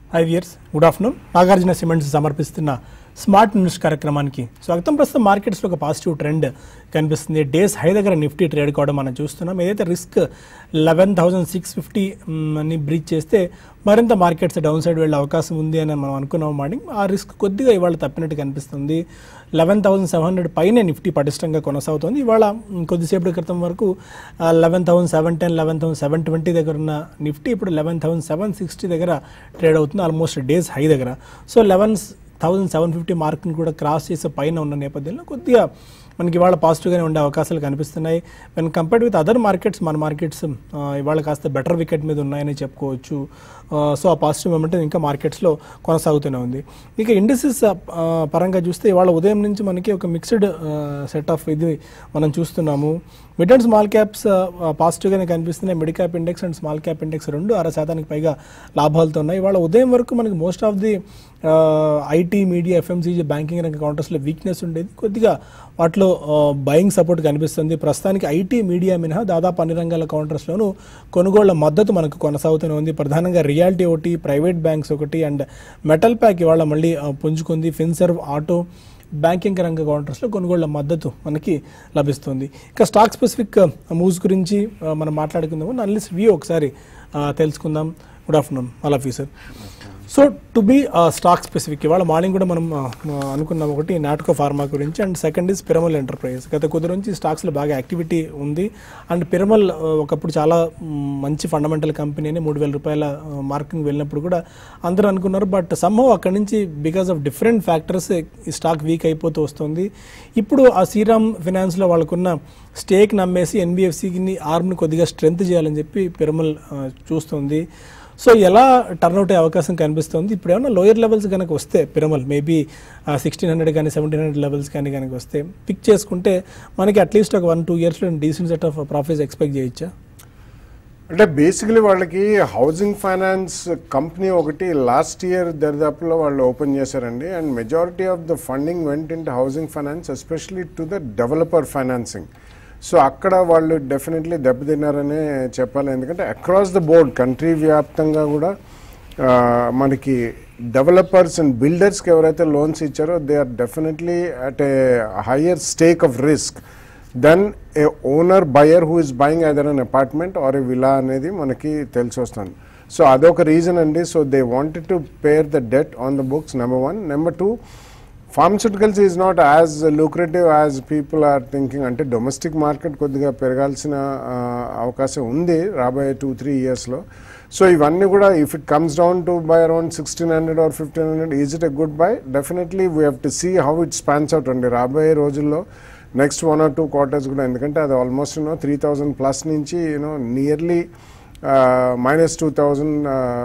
Five years good afternoon Nagarjuna cements సమర్పిస్తున్న smart news కార్యక్రమానికి స్వాగతం ప్రస్తుతం మార్కెట్స్లో ఒక పాజిటివ్ ట్రెండ్ కనిపిస్తుంది డేస్ హై దగ్గర నిఫ్టీ ట్రేడ్ కావడం మనం చూస్తున్నాం ఏదైతే risk eleven thousand six fifty ని బ్రీచ్ చేస్తే మరింత మార్కెట్స్ డౌన్ సైడ్ వెళ్ళే అవకాశం ఉంది అని మనం అనుకున్నాం మార్నింగ్ ఆ రిస్క్ కొద్దిగా ఇవాళ తప్పినట్టు కనిపిస్తుంది లెవెన్ థౌసండ్ సెవెన్ హండ్రెడ్ పైనే నిఫ్టీ పటిష్టంగా కొనసాగుతుంది ఇవాళ మ్, కొద్దిసేపటి క్రితం వరకు eleven thousand seven ten eleven thousand seven twenty దగ్గర ఉన్న నిఫ్టీ ఇప్పుడు లెవెన్ థౌసండ్ సెవెన్ సిక్స్టీ దగ్గర ట్రేడ్ అవుతుంది ఆల్మోస్ట్ డేస్ హై దగ్గర so eleven thousand seven fifty మార్క్ని కూడా క్రాస్ చేసే పైన ఉన్న నేపథ్యంలో కొద్దిగా మనకి ఇవాళ పాజిటివ్గానే ఉండే అవకాశాలు కనిపిస్తున్నాయి when compared with other markets మన మార్కెట్స్ ఇవాళ కాస్త బెటర్ వికెట్ మీద ఉన్నాయని చెప్పుకోవచ్చు సో ఆ పాజిటివ్ మూమెంట్ ఇంకా మార్కెట్స్లో కొనసాగుతూనే ఉంది ఇక ఇండస్ట్రీస్ పరంగా చూస్తే ఇవాళ ఉదయం నుంచి మనకి ఒక మిక్స్డ్ సెట్ ఆఫ్ ఇది మనం చూస్తున్నాము మిడ్ అండ్ స్మాల్ క్యాప్స్ పాజిటివ్గానే కనిపిస్తున్నాయి mid cap index and small cap index రెండు అర శాతానికి పైగా లాభాలతో ఉన్నాయి ఇవాళ ఉదయం వరకు మనకి most of the IT media FMCG banking రంగ కౌంటర్స్లో వీక్నెస్ ఉండేది కొద్దిగా వాటిలో బయింగ్ సపోర్ట్ కనిపిస్తుంది ప్రస్తుతానికి ఐటీ మీడియా మినహా దాదాపు అన్ని రంగాల కౌంటర్స్లోనూ కొనుగోళ్ల మద్దతు మనకు కొనసాగుతూనే ఉంది ప్రధానంగా రియాలిటీ ఒకటి ప్రైవేట్ బ్యాంక్స్ ఒకటి అండ్ మెటల్ ప్యాక్ ఇవాళ మళ్ళీ ఆ, పుంజుకుంది ఫిన్సర్వ్ ఆటో బ్యాంకింగ్ రంగ కౌంటర్స్లో కొనుగోళ్ల మద్దతు మనకి లభిస్తుంది ఇక స్టాక్ స్పెసిఫిక్ మూవ్స్ గురించి ఆ, మనం మాట్లాడుకుందాము అన్లిస్ వ్యూ ఒకసారి ఆ, తెలుసుకుందాం good afternoon all of you sir so to be stock specific ఇవాళ మార్నింగ్ కూడా మనం ఆ, ఆ, అనుకున్నాం ఒకటి నాటకో ఫార్మా గురించి and second is Piramal enterprise గత కొద్ది నుంచి స్టాక్స్లో బాగా యాక్టివిటీ ఉంది అండ్ పిరమల్ ఆ, ఒకప్పుడు చాలా మ్, మంచి ఫండమెంటల్ కంపెనీని మూడు వేల రూపాయల మార్కింగ్ వెళ్ళినప్పుడు కూడా అందరూ అనుకున్నారు బట్ సమ్హౌ అక్కడి నుంచి బికాస్ ఆఫ్ డిఫరెంట్ ఫ్యాక్టర్స్ ఈ స్టాక్ వీక్ అయిపోతూ వస్తుంది ఇప్పుడు ఆ శ్రీరామ్ ఫినాన్స్లో వాళ్ళకున్న స్టేక్ నమ్మేసి ఎన్బిఎఫ్సిని ఆర్మ్ని కొద్దిగా స్ట్రెంత్ చేయాలని చెప్పి పిరమల్ ఆ, చూస్తుంది సో ఎలా టర్న్అవుట్ అయ్యే అవకాశం కనిపిస్తుంది ఇప్పుడు ఏమైనా లోయర్ లెవెల్స్ కనుక వస్తే పిరమల్ మేబీ సిక్స్టీన్ హండ్రెడ్ కానీ సెవెంటీన్ హండ్రెడ్ లెవెల్స్ కానీ కనుక వస్తే పిక్ చేసుకుంటే మనకి అట్లీస్ట్ ఒక వన్ టూ ఇయర్స్లో decent set of profits expect చేయొచ్చా అంటే బేసికలీ వాళ్ళకి హౌసింగ్ ఫైనాన్స్ కంపెనీ ఒకటి లాస్ట్ ఇయర్ దరిదాపులో వాళ్ళు ఓపెన్ చేశారండి and majority of the funding went in housing finance especially to the developer financing so అక్కడ వాళ్ళు డెఫినెట్లీ దెబ్బతిన్నారనే చెప్పాలి ఎందుకంటే అక్రాస్ ద బోర్డ్ కంట్రీ వ్యాప్తంగా కూడా ఆ, మనకి డెవలపర్స్ అండ్ బిల్డర్స్కి ఎవరైతే లోన్స్ ఇచ్చారో they are definitely at a higher stake of risk than a owner buyer who is buying either an apartment or a villa అనేది మనకి తెలిసి వస్తుంది సో అదొక రీజన్ అండి so they wanted to pare the debt on the books number one number two pharmaceuticals is not as lucrative as people are thinking అంటే domestic market కొద్దిగా పెరగాల్సిన ఆ, అవకాశం ఉంది రాబోయే టూ త్రీ ఇయర్స్లో సో ఇవన్నీ కూడా if it comes down to buy around sixteen hundred or fifteen hundred is it a good buy definitely we have to see how it spans out అండి రాబోయే రోజుల్లో next one or two quarters కూడా ఎందుకంటే అది almost you know three thousand plus నుంచి you know nearly minus two thousand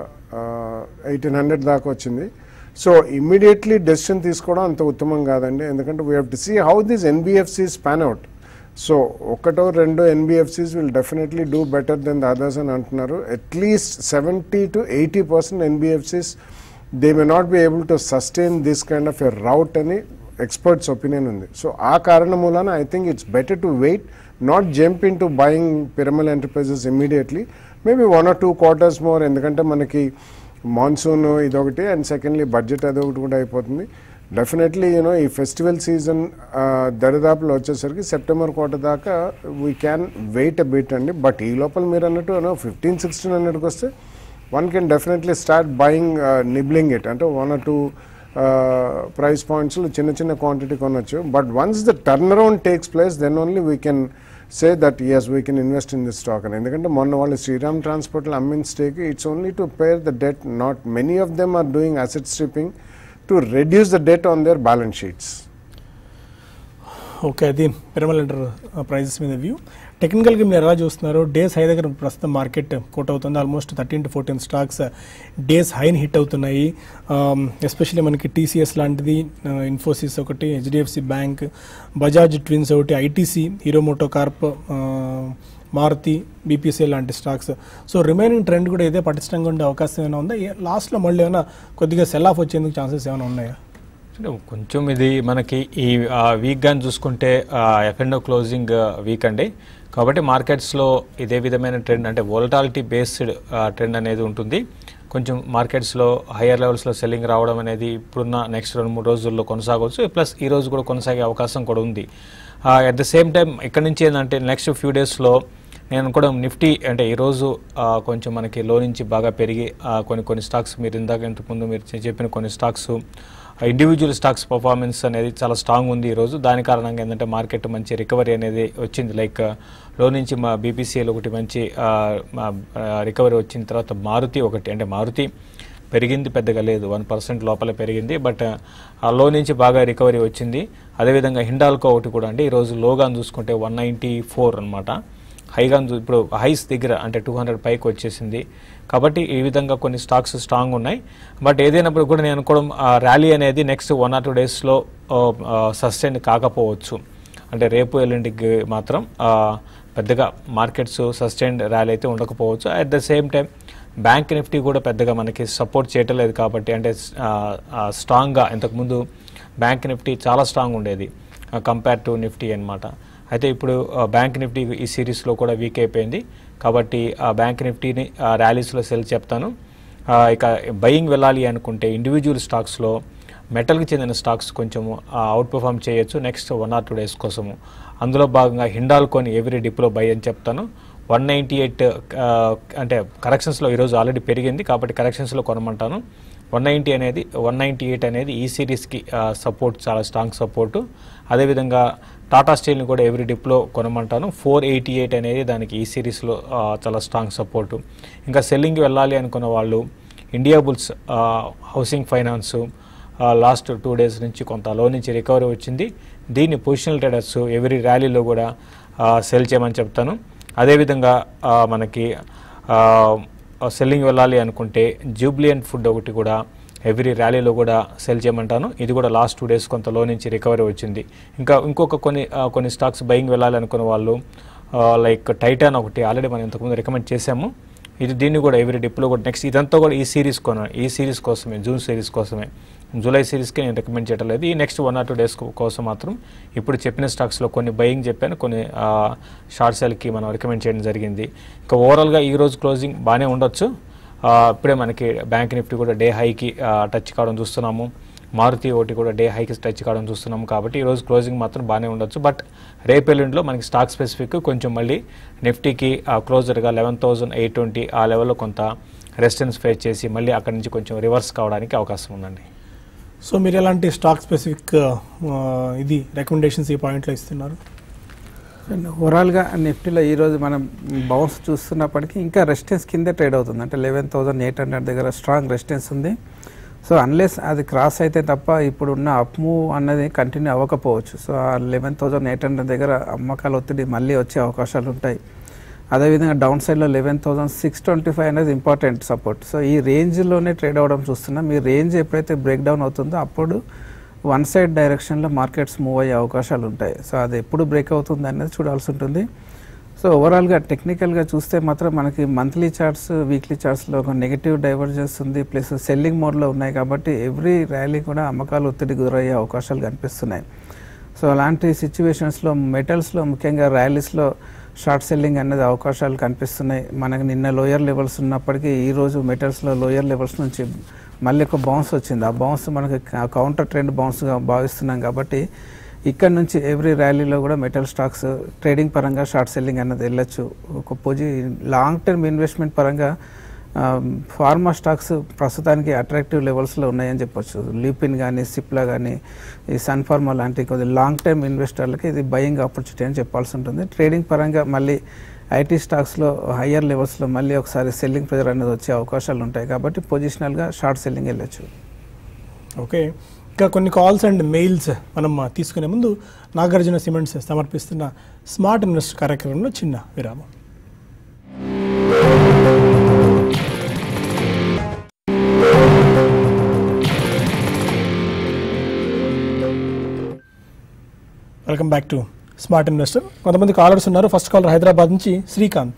eighteen hundred దాకా వచ్చింది so immediately decision తీసుకోవడం అంత ఉత్తమం కాదండి ఎందుకంటే we have to see how this NBFCs pan out so ఒకటో రెండో NBFCs will definitely do better than the others అని అంటున్నారు at least seventy to eighty percent NBFCs they may not be able to sustain this kind of a rout అని experts opinion ఉంది so ఆ కారణం మూలాన I think it's better to wait not jump in to buying Piramal enterprises immediately maybe one or two quarters more ఎందుకంటే మనకి monsoon ఇదొకటి and secondly budget అదొకటి కూడా అయిపోతుంది డెఫినెట్లీ యూనో ఈ ఫెస్టివల్ సీజన్ దరిదాపులో వచ్చేసరికి సెప్టెంబర్ క్వార్టర్ దాకా we can wait a bit అండి బట్ ఈ లోపల మీరు అన్నట్టు యూనో ఫిఫ్టీన్ సిక్స్టీన్ హండ్రెడ్కి వస్తే one can definitely start buying nibbling it అంటే వన్ ఆర్ టూ ప్రైస్ పాయింట్స్లో చిన్న చిన్న క్వాంటిటీ కొనొచ్చు but once the turn around takes place then only we can say that yes we can invest in this stock అని ఎందుకంటే మొన్న వాళ్ళు శ్రీరామ్ ట్రాన్స్పోర్ట్లో అమ్మిన stake it's only to pare the debt not many of them are doing asset stripping to reduce the debt on their balance sheets okay అది Piramal enterprises మీద view టెక్నికల్గా మీరు ఎలా చూస్తున్నారు డేస్ హై దగ్గర ప్రస్తుతం మార్కెట్ కోట్ అవుతుంది almost thirteen to fourteen stocks days హైని హిట్ అవుతున్నాయి ఎస్పెషల్లీ మనకి టీసీఎస్ లాంటిది ఇన్ఫోసిస్ ఒకటి హెచ్డిఎఫ్సి బ్యాంక్ బజాజ్ ట్విన్స్ ఒకటి ITC Hero MotoCorp Maruti BPC లాంటి స్టాక్స్ సో రిమైనింగ్ ట్రెండ్ కూడా ఇదే పటిష్టంగా ఉండే అవకాశం ఏమైనా ఉందా లాస్ట్లో మళ్ళీ ఏమైనా కొద్దిగా సెల్ ఆఫ్ వచ్చేందుకు ఛాన్సెస్ ఏమైనా ఉన్నాయా అంటే కొంచెం ఇది మనకి ఈ వీక్ కానీ చూసుకుంటే ఎఫ్ అండ్ క్లోజింగ్ వీక్ అండి కాబట్టి మార్కెట్స్లో ఇదే విధమైన ట్రెండ్ అంటే వోలటాలిటీ బేస్డ్ ట్రెండ్ అనేది ఉంటుంది కొంచెం మార్కెట్స్లో హయ్యర్ లెవెల్స్లో సెల్లింగ్ రావడం అనేది ఇప్పుడున్న నెక్స్ట్ రెండు మూడు రోజుల్లో కొనసాగవచ్చు ప్లస్ ఈ రోజు కూడా కొనసాగే అవకాశం కూడా ఉంది అట్ ద సేమ్ టైం ఇక్కడ నుంచి ఏంటంటే నెక్స్ట్ ఫ్యూ డేస్లో నేను కూడా నిఫ్టీ అంటే ఈరోజు ఆ, కొంచెం మనకి లో నుంచి బాగా పెరిగి ఆ, కొన్ని కొన్ని స్టాక్స్ మీరు ఇందాక ఇంతకుముందు మీరు చె- చెప్పిన కొన్ని స్టాక్స్ ఇండివిజువల్ స్టాక్స్ పర్ఫార్మెన్స్ అనేది చాలా స్ట్రాంగ్ ఉంది ఈరోజు దాని కారణంగా ఏంటంటే మార్కెట్ మంచి రికవరీ అనేది వచ్చింది లైక్ లో నుంచి మా బీపీసీఎల్ ఒకటి మంచి రికవరీ వచ్చిన తర్వాత మారుతి ఒకటి అంటే మారుతి పెరిగింది పెద్దగా లేదు వన్ పర్సెంట్ లోపల పెరిగింది బట్ ఆ లో నుంచి బాగా రికవరీ వచ్చింది అదేవిధంగా హిండాల్కో ఒకటి కూడా అండి ఈరోజు లోగా చూసుకుంటే వన్ నైంటీ ఫోర్ అనమాట హైగా చూ- ఇప్పుడు హైస్ దగ్గర అంటే టూ హండ్రెడ్ పైకి వచ్చేసింది కాబట్టి ఈ విధంగా కొన్ని స్టాక్స్ స్ట్రాంగ్ ఉన్నాయి బట్ ఏదైనప్పుడు కూడా నేను అనుకోవడం ర్యాలీ అనేది నెక్స్ట్ వన్ ఆర్ టూ డేస్లో సస్టైన్ కాకపోవచ్చు అంటే రేపు ఎల్లుండికి మాత్రం ఆ, పెద్దగా మార్కెట్స్ సస్టైన్డ్ ర్యాలీ అయితే ఉండకపోవచ్చు at the same time bank Nifty కూడా పెద్దగా మనకి సపోర్ట్ చేయటం లేదు కాబట్టి అంటే ఆ, ఆ, స్ట్రాంగ్గా ఇంతకుముందు బ్యాంక్ నిఫ్టీ చాలా స్ట్రాంగ్ ఉండేది కంపేర్ టు నిఫ్టీ అన్నమాట అయితే ఇప్పుడు ఆ, బ్యాంక్ నిఫ్టీ ఈ సిరీస్లో కూడా వీక్ అయిపోయింది కాబట్టి ఆ బ్యాంక్ నిఫ్టీని ఆ, ర్యాలీస్లో సెల్ చెప్తాను ఆ, ఇక బయింగ్ వెళ్ళాలి అనుకుంటే ఇండివిజువల్ స్టాక్స్లో మెటల్కి చెందిన స్టాక్స్ కొంచెము అవుట్ పర్ఫామ్ చేయొచ్చు next one or two days కోసము అందులో భాగంగా హిండాల్కోని ఎవ్రీ డిప్లో బై అని చెప్తాను వన్ నైంటీ ఎయిట్ అంటే కరెక్షన్స్లో ఈరోజు ఆల్రెడీ పెరిగింది కాబట్టి కరెక్షన్స్లో కొనమంటాను వన్ నైంటీ అనేది వన్ నైంటీ ఎయిట్ అనేది ఈ సిరీస్కి సపోర్ట్ చాలా స్ట్రాంగ్ సపోర్టు అదేవిధంగా టాటా స్టీల్ని కూడా ఎవ్రీ డిప్లో కొనమంటాను ఫోర్ ఎయిటీ ఎయిట్ అనేది దానికి ఈ సిరీస్లో చాలా స్ట్రాంగ్ సపోర్టు ఇంకా సెల్లింగ్కి వెళ్ళాలి అనుకున్న వాళ్ళు India bulls housing finance last two days నుంచి కొంత లో నుంచి రికవరీ వచ్చింది దీన్ని పొజిషనల్ ట్రేడర్స్ ఎవ్రీ ర్యాలీలో కూడా సెల్ చేయమని చెప్తాను అదేవిధంగా ఆ, మనకి సెల్లింగ్ వెళ్ళాలి అనుకుంటే జూబ్లియన్ ఫుడ్ ఒకటి కూడా ఎవ్రీ ర్యాలీలో కూడా సెల్ చేయమంటాను ఇది కూడా లాస్ట్ టూ డేస్ కొంత లో నుంచి రికవరీ వచ్చింది ఇంకా ఇంకొక కొన్ని ఆ, కొన్ని స్టాక్స్ బయింగ్ వెళ్ళాలి అనుకున్న వాళ్ళు లైక్ టైటాన్ ఒకటి ఆల్రెడీ మనం ఇంతకుముందు రికమెండ్ చేశాము ఇది దీన్ని కూడా ఎవ్రీ డిప్లో కూడా నెక్స్ట్ ఇదంతా కూడా ఈ సిరీస్ కొన ఈ సిరీస్ కోసమే జూన్ సిరీస్ కోసమే జూలై సిరీస్కి నేను రికమెండ్ చేయడం లేదు ఈ next one or two days కోసం మాత్రం ఇప్పుడు చెప్పిన స్టాక్స్లో కొన్ని బయింగ్ చెప్పాను కొన్ని షార్ట్ సెల్కి మనం రికమెండ్ చేయడం జరిగింది ఇంకా ఓవరాల్గా ఈ రోజు క్లోజింగ్ బాగానే ఉండొచ్చు ఆ, ఇప్పుడే మనకి బ్యాంక్ నిఫ్టీ కూడా డే హైకి టచ్ కావడం చూస్తున్నాము మారుతి ఒకటి కూడా డే హైకి టచ్ కావడం చూస్తున్నాము కాబట్టి ఈ రోజు క్లోజింగ్ మాత్రం బాగానే ఉండొచ్చు బట్ రేపు ఎల్లుండిలో మనకి స్టాక్ స్పెసిఫిక్ కొంచెం మళ్ళీ నిఫ్టీకి క్లోజర్గా లెవెన్ థౌసండ్ ఎయిట్ ట్వంటీ ఆ లెవెల్లో కొంత రెసిస్టెన్స్ ఫేస్ చేసి మళ్ళీ అక్కడి నుంచి కొంచెం రివర్స్ కావడానికి అవకాశం ఉందండి సో మీరు ఎలాంటి స్టాక్ స్పెసిఫిక్ ఇది రికమెండేషన్స్ ఈ పాయింట్లో ఇస్తున్నారు అండ్ ఓవరాల్గా నిఫ్టీలో ఈరోజు మనం బౌన్స్ చూస్తున్నప్పటికీ ఇంకా రెసిస్టెన్స్ కిందే ట్రేడ్ అవుతుంది అంటే లెవెన్ థౌసండ్ ఎయిట్ హండ్రెడ్ దగ్గర స్ట్రాంగ్ రెసిస్టెన్స్ ఉంది సో అన్లెస్ అది క్రాస్ అయితే తప్ప ఇప్పుడు ఉన్న అప్ మూవ్ అన్నది కంటిన్యూ అవ్వకపోవచ్చు సో ఆ లెవెన్ థౌసండ్ ఎయిట్ హండ్రెడ్ దగ్గర అమ్మకాల ఒత్తిడి మళ్ళీ వచ్చే అవకాశాలు ఉంటాయి అదేవిధంగా డౌన్ సైడ్లో eleven thousand six twenty five అనేది ఇంపార్టెంట్ సపోర్ట్ సో ఈ రేంజ్లోనే ట్రేడ్ అవ్వడం చూస్తున్నాం ఈ రేంజ్ ఎప్పుడైతే బ్రేక్ డౌన్ అవుతుందో అప్పుడు వన్ సైడ్ డైరెక్షన్లో మార్కెట్స్ మూవ్ అయ్యే అవకాశాలు ఉంటాయి సో అది ఎప్పుడు బ్రేక్ అవుతుంది అనేది చూడాల్సి ఉంటుంది సో ఓవరాల్గా టెక్నికల్గా చూస్తే మాత్రం మనకి మంత్లీ చార్ట్స్ వీక్లీ చార్ట్స్లో ఒక నెగిటివ్ డైవర్జెన్స్ ఉంది ప్లస్ సెల్లింగ్ మోడ్లో ఉన్నాయి కాబట్టి ఎవ్రీ ర్యాలీ కూడా అమ్మకాలు ఒత్తిడి గురయ్యే అవకాశాలు కనిపిస్తున్నాయి సో అలాంటి సిచ్యువేషన్స్లో మెటల్స్లో ముఖ్యంగా ర్యాలీస్లో షార్ట్ సెల్లింగ్ అనేది అవకాశాలు కనిపిస్తున్నాయి మనకి నిన్న లోయర్ లెవెల్స్ ఉన్నప్పటికీ ఈరోజు మెటల్స్లో లోయర్ లెవెల్స్ నుంచి మళ్ళీ ఒక బౌన్స్ వచ్చింది ఆ బౌన్స్ మనకి కౌంటర్ ట్రెండ్ బౌన్స్గా భావిస్తున్నాం కాబట్టి ఇక్కడ నుంచి ఎవ్రీ ర్యాలీలో కూడా మెటల్ స్టాక్స్ ట్రేడింగ్ పరంగా షార్ట్ సెల్లింగ్ అన్నది వెళ్ళొచ్చు ఒక పొజి లాంగ్ టర్మ్ ఇన్వెస్ట్మెంట్ పరంగా ఫార్మా స్టాక్స్ ప్రస్తుతానికి అట్రాక్టివ్ లెవెల్స్లో ఉన్నాయని చెప్పొచ్చు లీపిన్ కానీ సిప్లా కానీ ఈ సన్ ఫార్మా లాంటి కొద్ది లాంగ్ టర్మ్ ఇన్వెస్టర్లకి ఇది బయింగ్ ఆపర్చునిటీ అని చెప్పాల్సి ఉంటుంది ట్రేడింగ్ పరంగా మళ్ళీ ఐటీ స్టాక్స్లో హయ్యర్ లెవెల్స్లో మళ్ళీ ఒకసారి సెల్లింగ్ ప్రెజర్ అనేది వచ్చే అవకాశాలు ఉంటాయి కాబట్టి పొజిషనల్గా షార్ట్ సెల్లింగ్ వెళ్ళొచ్చు ఓకే ఇంకా కొన్ని కాల్స్ అండ్ మెయిల్స్ మనం తీసుకునే ముందు నాగార్జున సిమెంట్స్ సమర్పిస్తున్న స్మార్ట్ ఇన్వెస్ట్ కార్యక్రమంలో చిన్న విరామం welcome back to smart investor కొంతమంది కాలర్స్ ఉన్నారు ఫస్ట్ కాలర్ హైదరాబాద్ నుంచి శ్రీకాంత్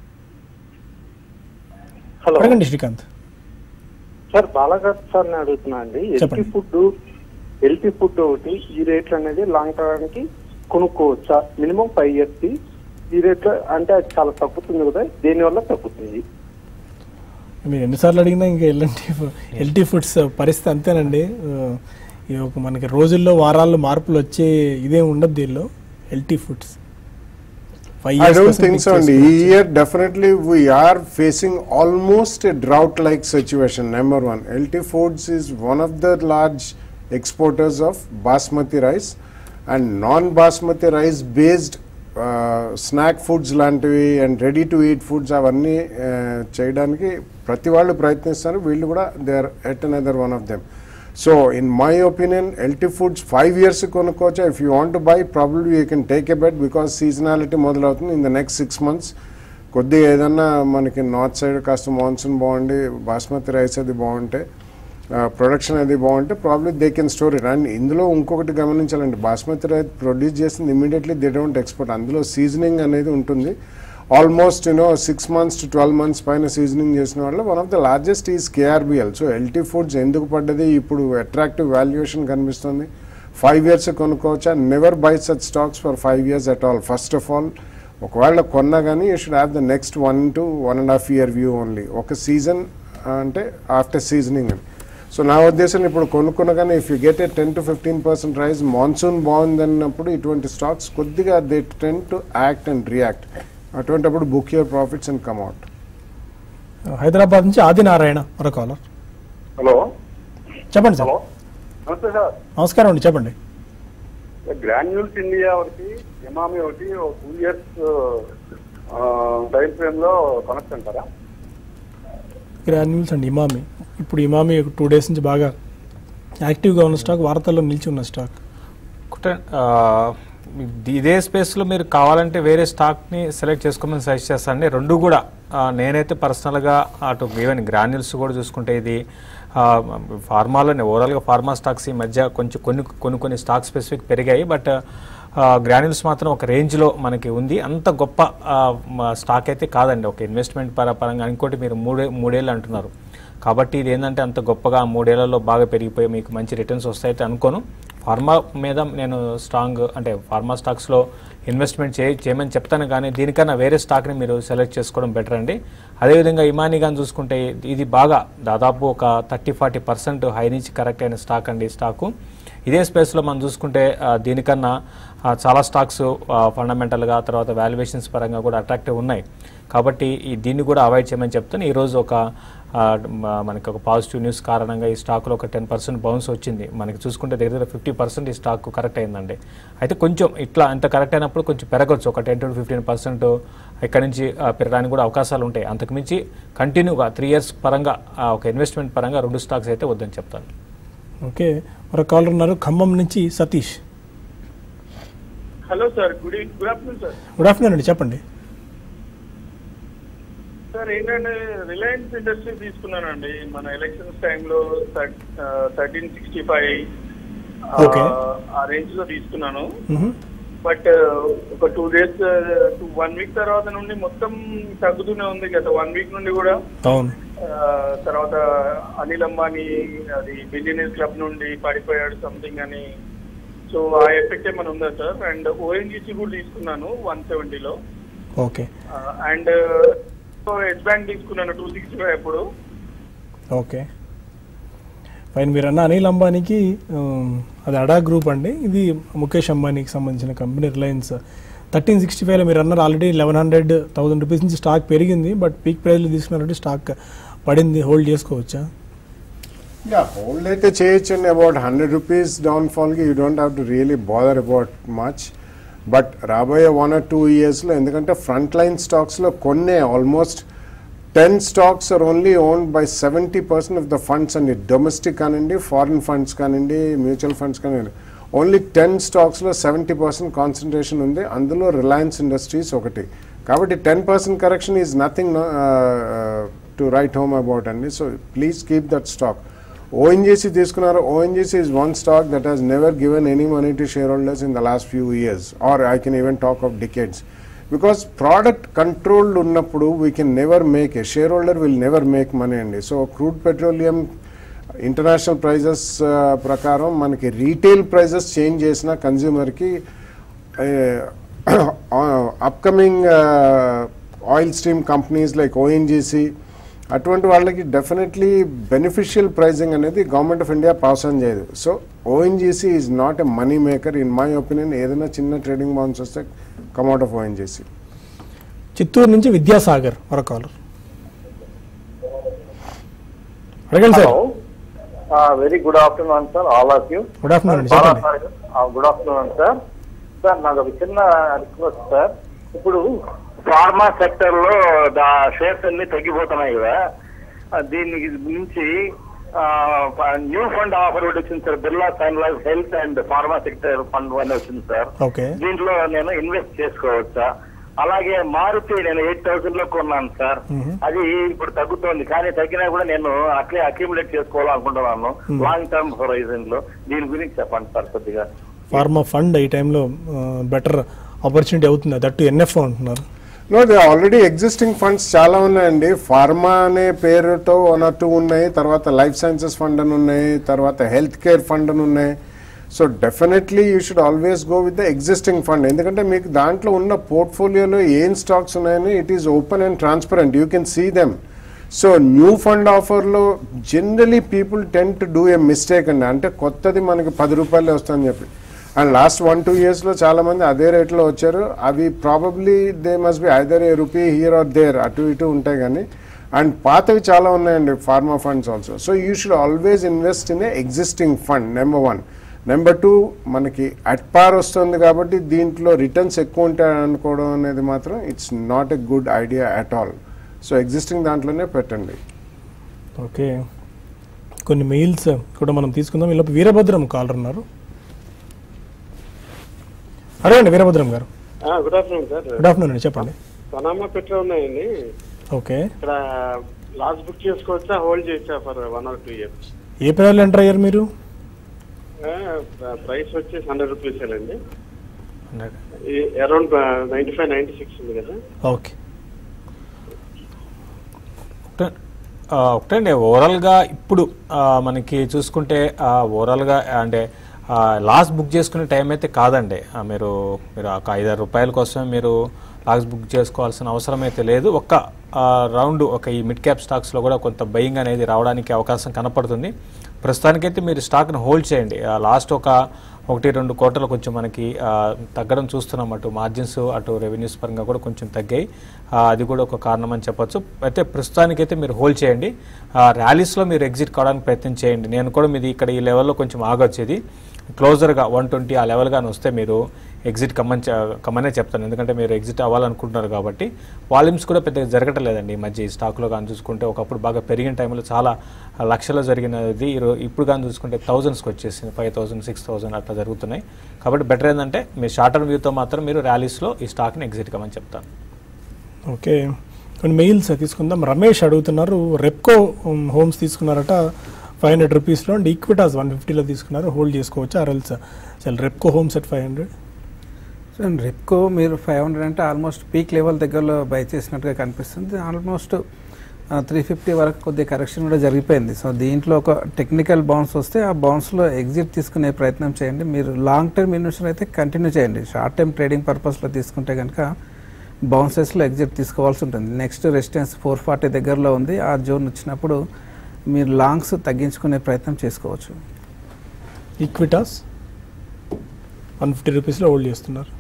హలో అడగండి శ్రీకాంత్ సార్ బాలాఘాట్ సార్ ని అడుగుతున్నా అండి ఎల్పి చెప్పండి. ఫుడ్ ఎల్పి ఫుడ్ ఒకటి ఈ రేట్లు అనేది లాంగ్ టర్మ్ కొనుక్కోవచ్చా మినిమం ఫైవ్ ఇయర్స్ కి ఈ రేట్లో అంటే అది చాలా తగ్గుతుంది కదా దేని వల్ల తగ్గుతుంది మీరు ఎన్నిసార్లు అడిగినా ఇంకా ఎల్ఎన్టీ ఎల్టీ ఫుడ్స్ పరిస్థితి అంతేనండి ఆ, ఈ ఒక మనకి రోజుల్లో వారాల్లో మార్పులు వచ్చే ఇదేం ఉండదు దీనిలో LT foods five I don't think so. And here, definitely, we are facing almost a drought-like situation. Number one, LT Foods is one of the large exporters of basmati rice, and non-basmati rice-based uh, snack foods లాంటివి and ready to eat foods అవన్నీ uh, చేయడానికి ప్రతి వాళ్ళు ప్రయత్నిస్తారు వీళ్ళు కూడా they are at another one of them so in my opinion LT foods five years కొనుక్కోవచ్చు if you want buy probably you can take a bet because seasonality మొదలవుతుంది in the next six months కొద్దిగా ఏదన్నా మనకి north side కాస్త monsoon బాగుండి basmati rice అది బాగుంటే production అది బాగుంటే probably they can store it and ఇందులో ఇంకొకటి గమనించాలండి బాస్మతి రైస్ ప్రొడ్యూస్ చేసింది ఇమీడియట్లీ దే డోంట్ ఎక్స్పోర్ట్ అందులో సీజనింగ్ అనేది ఉంటుంది almost you know six months to twelve months పైన సీజనింగ్ చేసిన వాళ్ళు one of the largest is KRBL so LT foods ఎందుకు పడ్డది ఇప్పుడు అట్రాక్టివ్ వాల్యుయేషన్ కనిపిస్తుంది ఫైవ్ ఇయర్స్ కొనుక్కోవచ్చా never buy such stocks for five years at all first of all ఒకవేళ కొన్నా కానీ you should have the next one to one and half year view only ఒక season అంటే ఆఫ్టర్ సీజనింగ్ అని so నా ఉద్దేశం ఇప్పుడు కొనుక్కున్న కానీ if you get a ten to fifteen percent rise monsoon బాగుందన్నప్పుడు ఇటువంటి స్టాక్స్ కొద్దిగా they tend to act and react అటువంటిప్పుడు book your profits and come out Hyderabad నుంచి ఆదినారాయణ మరో కాలర్ హలో చెప్పండి సార్ హలో నమస్తే సార్ నమస్కారం అండి చెప్పండి గ్రాన్యూల్స్ ఇండియా ఒకటి ఎమామి ఒకటి ఒక టూ ఇయర్స్ టైం ఫ్రేమ్ లో కనెక్ట్ అంటారా గ్రాన్యూల్స్ అండ్ ఇమామి ఇప్పుడు ఇమామి టూ డేస్ నుంచి బాగా యాక్టివ్గా ఉన్న స్టాక్ వార్తల్లో నిలిచి ఉన్న స్టాక్ ఒకటే, ఆ, ఇది- ఇదే స్పేస్లో మీరు కావాలంటే వేరే స్టాక్ని సెలెక్ట్ చేసుకోమని సజెస్ట్ చేస్తానండి రెండు కూడా ఆ, నేనైతే పర్సనల్గా అటు ఈవెన్ గ్రాన్యుల్స్ కూడా చూసుకుంటే ఇది ఆ, ఫార్మాలోనే ఓవరాల్గా ఫార్మా స్టాక్స్ ఈ మధ్య కొంచెం కొన్ని కొన్ని కొన్ని స్టాక్ స్పెసిఫిక్ పెరిగాయి బట్ గ్రాన్యుల్స్ మాత్రం ఒక రేంజ్లో మనకి ఉంది అంత గొప్ప ఆ, మ- స్టాక్ అయితే కాదండి ఒక ఇన్వెస్ట్మెంట్ పర పరంగా ఇంకోటి మీరు మూడే మూడేళ్ళు అంటున్నారు కాబట్టి ఇది ఏంటంటే అంత గొప్పగా మూడేళ్లలో బాగా పెరిగిపోయి మీకు మంచి రిటర్న్స్ వస్తాయితే అనుకోను ఫార్మా మీద నేను స్ట్రాంగ్ అంటే ఫార్మా స్టాక్స్లో ఇన్వెస్ట్మెంట్ చే చేయమని చెప్తాను కానీ దీనికన్నా వేరే స్టాక్ని మీరు సెలెక్ట్ చేసుకోవడం బెటర్ అండి అదేవిధంగా ఇమాని కానీ చూసుకుంటే ఇది బాగా దాదాపు ఒక థర్టీ ఫార్టీ పర్సెంట్ హై నుంచి కరెక్ట్ అయిన స్టాక్ అండి ఈ స్టాకు ఇదే స్పేస్లో మనం చూసుకుంటే ఆ, దీనికన్నా ఆ, చాలా స్టాక్స్ ఫండమెంటల్గా తర్వాత వాల్యుయేషన్స్ పరంగా కూడా అట్రాక్టివ్ ఉన్నాయి కాబట్టి ఈ దీన్ని కూడా అవాయిడ్ చేయమని చెప్తాను ఈరోజు ఒక ఆ, మ- మనకి ఒక పాజిటివ్ న్యూస్ కారణంగా ఈ స్టాక్లో ఒక టెన్ పర్సెంట్ బౌన్స్ వచ్చింది మనకి చూసుకుంటే దగ్గర దగ్గర ఫిఫ్టీ పర్సెంట్ ఈ స్టాక్ కరెక్ట్ అయిందండి అయితే కొంచెం ఇట్లా అంత కరెక్ట్ అయినప్పుడు కొంచెం పెరగచ్చు ఒక టెన్ టు ఫిఫ్టీన్ పర్సెంట్ ఇక్కడి నుంచి ఆ, పెరగడానికి కూడా అవకాశాలు ఉంటాయి అంతకుమించి కంటిన్యూగా త్రీ ఇయర్స్ పరంగా ఆ, ఒక ఇన్వెస్ట్మెంట్ పరంగా రెండు స్టాక్స్ అయితే వద్దని చెప్తాను ఓకే మరో కాలర్ ఉన్నారు ఖమ్మం నుంచి Satish hello sir good good afternoon sir good afternoon అండి చెప్పండి సార్ ఏంటంటే రిలయన్స్ ఇండస్ట్రీ తీసుకున్నానండి మన ఎలక్షన్స్ టైంలో థర్టీన్ సిక్స్టీ ఫైవ్ Okay. ఆ రేంజ్ లో తీసుకున్నాను మ్హూ. బట్ ఒక టూ డేస్ వన్ వీక్ తర్వాత నుండి మొత్తం తగ్గుతూనే ఉంది గత వన్ వీక్ నుండి కూడా అవును ఆ, తర్వాత అనిల్ అంబానీ అది బిలియనీర్ క్లబ్ నుండి పడిపోయాడు సంథింగ్ అని సో ఆ ఎఫెక్ట్ ఏమైనా ఉందా సార్ అండ్ ఓఎన్జీసీ కూడా తీసుకున్నాను వన్ సెవెంటీలో ఓకే అండ్ ఎస్ బ్యాంక్ తీసుకున్నాను టూ సిక్స్టీ ఫైవ్ అప్పుడు ఓకే ఫైన్ మీరు అన్న అనిల్ అంబానీకి ఉమ్, అది అడా గ్రూప్ అండి ఇది ముఖేష్ అంబానీకి సంబంధించిన కంపెనీ రిలయన్స్ థర్టీన్ సిక్స్టీ ఫైవ్లో మీరు అన్నారు already eleven hundred thousand rupees నుంచి స్టాక్ పెరిగింది బట్ పీక్ ప్రైస్లో తీసుకున్నారంటే స్టాక్ పడింది హోల్డ్ చేసుకోవచ్చా యా హోల్డ్ అయితే చేయొచ్చండి అబౌట్ హండ్రెడ్ రూపీస్ డౌన్ ఫాల్కి you don't have to really bother about much but రాబోయే వన్ ఆర్ టూ ఇయర్స్లో ఎందుకంటే ఫ్రంట్ లైన్ స్టాక్స్లో కొన్నే almost ten stocks are only owned by seventy percent of the funds అండి domestic కానివ్వండి foreign funds కానివ్వండి mutual funds కానివ్వండి only ten స్టాక్స్లో సెవెంటీ పర్సెంట్ కాన్సన్ట్రేషన్ ఉంది అందులో రిలయన్స్ ఇండస్ట్రీస్ ఒకటి కాబట్టి ten percent correction is nothing to write home about అండి so please keep that stock ONGC తీసుకున్నారు ONGC is one stock that has never given any money to shareholders in the last few years or I can even talk of decades because product controlled ఉన్నప్పుడు we can never make a shareholder will never make money అండి so crude petroleum international prices ప్రకారం మనకి retail prices change చేసిన కన్జ్యూమర్కి upcoming oil stream companies like ONGC అటువంటి వాళ్ళకి definitely beneficial pricing అనేది government of India pass on చేయదు so ONGC is not a money maker in my opinion ఏదైనా చిన్న ట్రేడింగ్ బౌన్స్ వస్తే కమ్అట్ ఆఫ్ ఓఎన్జీసీ చిత్తూరు నుంచి విద్యాసాగర్ మరో కాలర్ అడగండి sir very good afternoon sir all of you good afternoon అండి చెప్పండి good afternoon sir sir నాకు ఒక చిన్న రిక్వెస్ట్ సార్ ఇప్పుడు ఫార్మా సెక్టర్ లో షేర్స్ అన్ని తగ్గిపోతున్నాయి కదా ఆ, దీనికి నుంచి న్యూ ఫండ్ ఆఫర్ ఒకటి వచ్చింది sir Birla sun life health and pharma sector fund అని వచ్చింది సార్ ఓకే దీంట్లో నేను ఇన్వెస్ట్ చేసుకోవచ్చా అలాగే మారుతి నేను ఎయిట్ థౌసండ్ లో కొన్నాను సార్ అది ఇప్పుడు తగ్గుతోంది కానీ తగ్గినా కూడా నేను అట్లే అక్యుములేట్ చేసుకోవాలనుకుంటున్నాను లాంగ్ టర్మ్ హొరైజన్ లో దీని గురించి చెప్పండి సార్ కొద్దిగా ఫార్మా ఫండ్ ఈ టైంలో బెటర్ ఆపర్చునిటీ అవుతుంది దట్టు ఎన్ఎఫ్ఓ అంటున్నారు no they already existing funds చాలా ఉన్నాయండి ఫార్మా అనే పేరుతో వన్ ఆర్ టూ ఉన్నాయి తర్వాత లైఫ్ సైన్సెస్ ఫండ్ అని ఉన్నాయి తర్వాత హెల్త్ కేర్ ఫండ్ అని ఉన్నాయి so definitely you should always go with the existing fund ఎందుకంటే మీకు దాంట్లో ఉన్న పోర్ట్ఫోలియోలో ఏం స్టాక్స్ ఉన్నాయని it is open and transparent you can see them so new fund ఆఫర్లో generally people tend to do a mistake అండి అంటే కొత్తది మనకి పది రూపాయలు వస్తుందని చెప్పి అండ్ లాస్ట్ వన్ టూ ఇయర్స్లో చాలా మంది అదే రేట్లో వచ్చారు అవి probably they must be either a rupee here or there అటు ఇటు ఉంటాయి కానీ అండ్ పాతవి చాలా ఉన్నాయండి pharma funds also so you should always invest in a existing fund number one number two మనకి అట్ పార్ వస్తుంది కాబట్టి దీంట్లో రిటర్న్స్ ఎక్కువ ఉంటాయి అనుకోవడం అనేది మాత్రం it's not a good idea at all so existing దాంట్లోనే పెట్టండి ఓకే కొన్ని మెయిల్స్ కూడా మనం తీసుకుందాం ఇలా వీరభద్రం కాలర్ ఉన్నారు అడగండి Veerabhadram garu good afternoon sir good afternoon అండి చెప్పండి పనామా పెట్రో ఉన్నాయండి ఓకే ఇక్కడ లాస్ట్ బుక్ చేసుకోవచ్చా హోల్డ్ చేయొచ్చా for one or two years ఏ పేర్లు ఎంటర్ అయ్యారు మీరు ప్రైస్ వచ్చేసి హండ్రెడ్ రూపీస్ అండి around ninety five ninety six ఉంది కదా ఓకే ఒకటే- ఆ, ఒకటండి ఓవరాల్గా ఇప్పుడు ఆ, మనకి చూసుకుంటే ఆ, ఓవరాల్గా అంటే ఆ, లాస్ట్ బుక్ చేసుకునే టైం అయితే కాదండి ఆ, మీరు మీరు ఒక ఐదారు రూపాయల కోసం మీరు లాస్ట్ బుక్ చేసుకోవాల్సిన అవసరం అయితే లేదు ఒక్క ఆ, రౌండ్ ఒక ఈ మిడ్ క్యాప్ స్టాక్స్లో కూడా కొంత బయింగ్ అనేది రావడానికి అవకాశం కనపడుతుంది ప్రస్తుతానికైతే మీరు స్టాక్ను హోల్డ్ చేయండి ఆ, లాస్ట్ ఒక ఒకటి రెండు కోట్ల కొంచెం మనకి ఆ, తగ్గడం చూస్తున్నాం అటు మార్జిన్స్ అటు రెవెన్యూస్ పరంగా కూడా కొంచెం తగ్గాయి ఆ, అది కూడా ఒక కారణం అని చెప్పొచ్చు అయితే ప్రస్తుతానికైతే మీరు హోల్డ్ చేయండి ఆ, ర్యాలీస్లో మీరు ఎగ్జిట్ కావడానికి ప్రయత్నం చేయండి నేను కూడా మీది ఇక్కడ ఈ లెవెల్లో కొంచెం ఆగొచ్చు ఇది క్లోజర్గా వన్ ట్వంటీ ఆ లెవెల్ కానీ వస్తే మీరు ఎగ్జిట్ కమ్మని చె- కమ్మనే చెప్తాను ఎందుకంటే మీరు ఎగ్జిట్ అవ్వాలనుకుంటున్నారు కాబట్టి వాల్యూమ్స్ కూడా పెద్దగా జరగటం లేదండి ఈ మధ్య ఈ స్టాక్లో కానీ చూసుకుంటే ఒకప్పుడు బాగా పెరిగిన టైంలో చాలా లక్షల్లో జరిగినది ఈరో- ఇప్పుడు కానీ చూసుకుంటే థౌజండ్స్కి వచ్చేసింది ఫైవ్ థౌసండ్ సిక్స్ థౌసండ్ అట్లా జరుగుతున్నాయి కాబట్టి బెటర్ ఏంటంటే మీరు షార్ట్ టర్మ్ వ్యూతో మాత్రం మీరు ర్యాలీస్లో ఈ స్టాక్ని ఎగ్జిట్ కమ్మని చెప్తాను ఓకే కొన్ని మెయిల్స్ తీసుకుందాం రమేష్ అడుగుతున్నారు రెప్కో ఉమ్, హోమ్స్ తీసుకున్నారట ఫైవ్ హండ్రెడ్ రూపీస్లో అండ్ ఈక్విటాస్ వన్ ఫిఫ్టీలో తీసుకున్నారు హోల్డ్ చేసుకోవచ్చు ఆర్ఎల్స్ అసలు Repco homes at five hundred so Repco మీరు ఫైవ్ హండ్రెడ్ అంటే ఆల్మోస్ట్ పీక్ లెవెల్ దగ్గరలో బై చేసినట్టుగా కనిపిస్తుంది ఆల్మోస్ట్ త్రీ ఫిఫ్టీ వరకు కొద్దిగా కరెక్షన్ కూడా జరిగిపోయింది సో దీంట్లో ఒక టెక్నికల్ బౌన్స్ వస్తే ఆ బౌన్స్లో ఎగ్జిట్ తీసుకునే ప్రయత్నం చేయండి మీరు లాంగ్ టర్మ్ ఇన్వెస్టర్ అయితే కంటిన్యూ చేయండి షార్ట్ టర్మ్ ట్రేడింగ్ పర్పస్లో తీసుకుంటే కనుక బౌన్సెస్లో ఎగ్జిట్ తీసుకోవాల్సి ఉంటుంది నెక్స్ట్ రెసిస్టెన్స్ ఫోర్ ఫార్టీ దగ్గరలో ఉంది ఆ జోన్ వచ్చినప్పుడు మీరు లాంగ్స్ తగ్గించుకునే ప్రయత్నం చేసుకోవచ్చు ఈక్విటాస్ వన్ ఫిఫ్టీ రూపీస్లో హోల్డ్ చేస్తున్నారు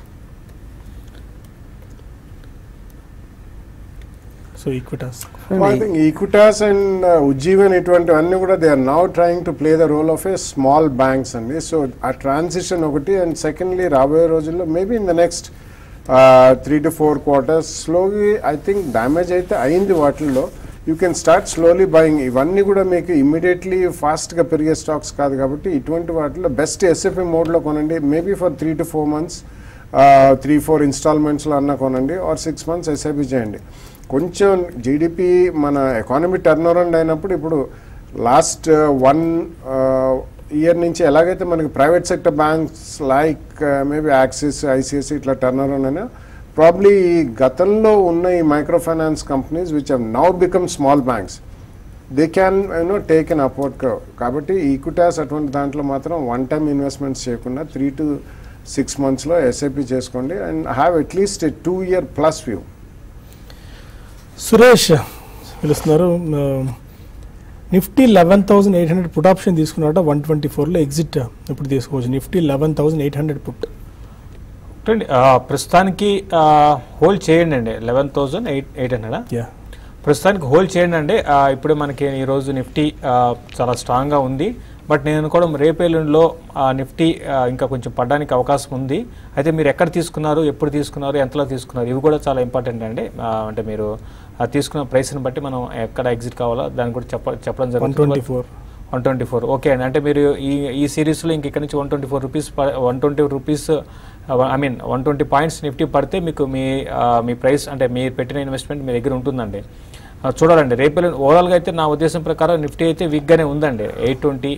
so Equitas I think Equitas and Ujjivan ఇటువంటివన్నీ కూడా they are now trying to play the role of a small banks అండి సో ఆ ట్రాన్సిషన్ ఒకటి అండ్ సెకండ్లీ రాబోయే రోజుల్లో maybe in the next three to four quarters slowly I think damage అయితే అయింది వాటిల్లో you can start slowly buying ఇవన్నీ కూడా మీకు ఇమ్మీడియట్లీ ఫాస్ట్గా పెరిగే స్టాక్స్ కాదు కాబట్టి ఇటువంటి వాటిలో బెస్ట్ ఎస్ఎఫ్ఏ మోడ్లో కొనండి maybe for three to four months three four ఇన్స్టాల్మెంట్స్లో అన్న కొనండి ఆర్ సిక్స్ మంత్స్ ఎస్ఐపి చేయండి కొంచెం జీడిపి మన ఎకానమీ టర్న్ అరౌండ్ అయినప్పుడు ఇప్పుడు లాస్ట్ వన్ ఇయర్ నుంచి ఎలాగైతే మనకి private sector banks like maybe Axis ICICI ఇట్లా టర్న్ అరౌండ్ అయినా ప్రాబ్లీ గతంలో ఉన్న ఈ micro finance companies which have now become small banks they can you know take an upward curve కాబట్టి ఈక్విటాస్ అటువంటి దాంట్లో మాత్రం వన్ టైం ఇన్వెస్ట్మెంట్స్ చేయకుండా త్రీ టు సిక్స్ మంత్స్లో ఎస్ఐపి చేసుకోండి and have at least two year plus view Suresh పిలుస్తున్నారు ఆ, Nifty eleven thousand eight hundred put option తీసుకున్నారట వన్ ట్వంటీ ఫోర్లో ఎగ్జిట్ ఇప్పుడు తీసుకోవచ్చు Nifty eleven thousand eight hundred put చూడండి ఆ, ప్రస్తుతానికి హోల్డ్ చేయండి అండి లెవెన్ థౌజండ్ ఎయిట్ ఎయిట్ హండ్రెడా యా ప్రస్తుతానికి హోల్డ్ చేయండి అండి ఆ, ఇప్పుడే మనకి ఈరోజు నిఫ్టీ ఆ, చాలా స్ట్రాంగ్గా ఉంది బట్ నేను అనుకోవడం రేపేళ్ళలో నిఫ్టీ ఆ, ఇంకా కొంచెం పడడానికి అవకాశం ఉంది అయితే మీరు ఎక్కడ తీసుకున్నారు ఎప్పుడు తీసుకున్నారు ఎంతలో తీసుకున్నారు ఇవి కూడా చాలా ఇంపార్టెంట్ అండి ఆ, అంటే మీరు ఆ తీసుకున్న ప్రైస్ని బట్టి మనం ఎక్కడ ఎగ్జిట్ కావాలో దాన్ని కూడా చెప్ప చెప్పడం వన్ జరుగుతుంది twenty four one twenty four okay అండి అంటే మీరు ఈ ఈ సిరీస్లో ఇంక ఇక్కడ నుంచి one twenty four rupees one twenty rupees I mean one twenty points Nifty పడితే మీకు మీ ఆ, మీ ప్రైస్ అంటే మీరు పెట్టిన ఇన్వెస్ట్మెంట్ మీ దగ్గర ఉంటుందండి ఆ, చూడాలండి రేపు ఓవరాల్గా అయితే నా ఉద్దేశం ప్రకారం నిఫ్టీ అయితే వీక్గానే ఉందండి eight twenty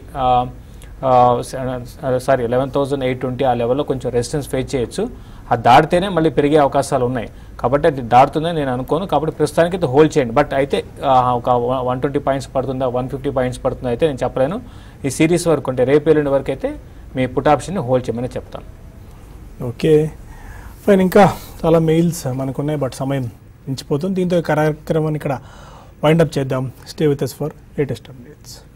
sorry eleven thousand eight twenty ఆ లెవెల్లో కొంచెం రెసిస్టెన్స్ ఫేస్ చేయొచ్చు అది దాటితేనే మళ్ళీ పెరిగే అవకాశాలు ఉన్నాయి కాబట్టి అది దాటుతుందని నేను అనుకోను కాబట్టి ప్రస్తుతానికి అయితే హోల్డ్ చేయండి బట్ అయితే ఆ, ఒక వన్ ట్వంటీ పాయింట్స్ పడుతుందా వన్ ఫిఫ్టీ పాయింట్స్ పడుతుందా అయితే నేను చెప్పలేను ఈ సిరీస్ వరకు అంటే రేపు ఎల్లుండి వరకు అయితే మీ పుట్ ఆప్షన్ని హోల్డ్ చేయమని చెప్తాను ఓకే ఫైన్ ఇంకా చాలా మెయిల్స్ మనకున్నాయి బట్ సమయం మించిపోతుంది దీంతో ఈ కార్యక్రమాన్ని ఇక్కడ వైండప్ చేద్దాం stay with us for latest updates